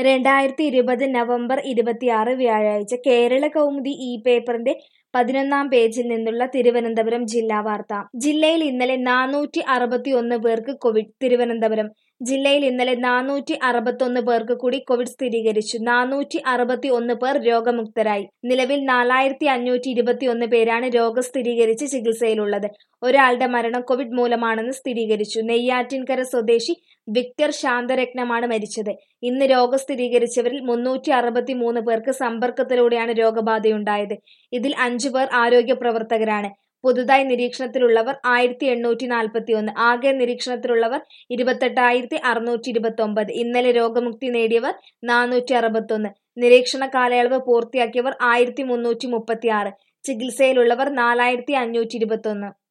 രണ്ടായിരത്തി ഇരുപത് നവംബർ ഇരുപത്തിയാറ് വ്യാഴാഴ്ച കേരള കൗമുദി ഈ പേപ്പറിന്റെ പതിനൊന്നാം പേജിൽ നിന്നുള്ള തിരുവനന്തപുരം ജില്ലാ വാർത്ത ജില്ലയിൽ ഇന്നലെ നാനൂറ്റി അറുപത്തി ഒന്ന് പേർക്ക് കോവിഡ് തിരുവനന്തപുരം ജില്ലയിൽ ഇന്നലെ നാനൂറ്റി അറുപത്തൊന്ന് പേർക്ക് കൂടി കോവിഡ് സ്ഥിരീകരിച്ചു നാനൂറ്റി അറുപത്തി ഒന്ന് പേർ രോഗമുക്തരായി നിലവിൽ നാലായിരത്തി അഞ്ഞൂറ്റി ഇരുപത്തി ഒന്ന് പേരാണ് രോഗം സ്ഥിരീകരിച്ച് ചികിത്സയിലുള്ളത് ഒരാളുടെ മരണം കോവിഡ് മൂലമാണെന്ന് സ്ഥിരീകരിച്ചു നെയ്യാറ്റിൻകര സ്വദേശി വിക്ടർ ശാന്തരത്നമാണ് മരിച്ചത് ഇന്ന് രോഗം സ്ഥിരീകരിച്ചവരിൽ മുന്നൂറ്റി അറുപത്തി മൂന്ന് പേർക്ക് സമ്പർക്കത്തിലൂടെയാണ് രോഗബാധയുണ്ടായത് ഇതിൽ അഞ്ചു പേർ ആരോഗ്യ പ്രവർത്തകരാണ് പുതുതായി നിരീക്ഷണത്തിലുള്ളവർ ആയിരത്തി എണ്ണൂറ്റി നാൽപ്പത്തി ഒന്ന് ആകെ നിരീക്ഷണത്തിലുള്ളവർ ഇരുപത്തെട്ടായിരത്തി അറുന്നൂറ്റി ഇരുപത്തി ഒമ്പത് ഇന്നലെ രോഗമുക്തി നേടിയവർ നാനൂറ്റി അറുപത്തൊന്ന് നിരീക്ഷണ കാലയളവ് പൂർത്തിയാക്കിയവർ ആയിരത്തി മുന്നൂറ്റി മുപ്പത്തി ആറ് ചികിത്സയിലുള്ളവർ നാലായിരത്തി അഞ്ഞൂറ്റി ഇരുപത്തൊന്ന്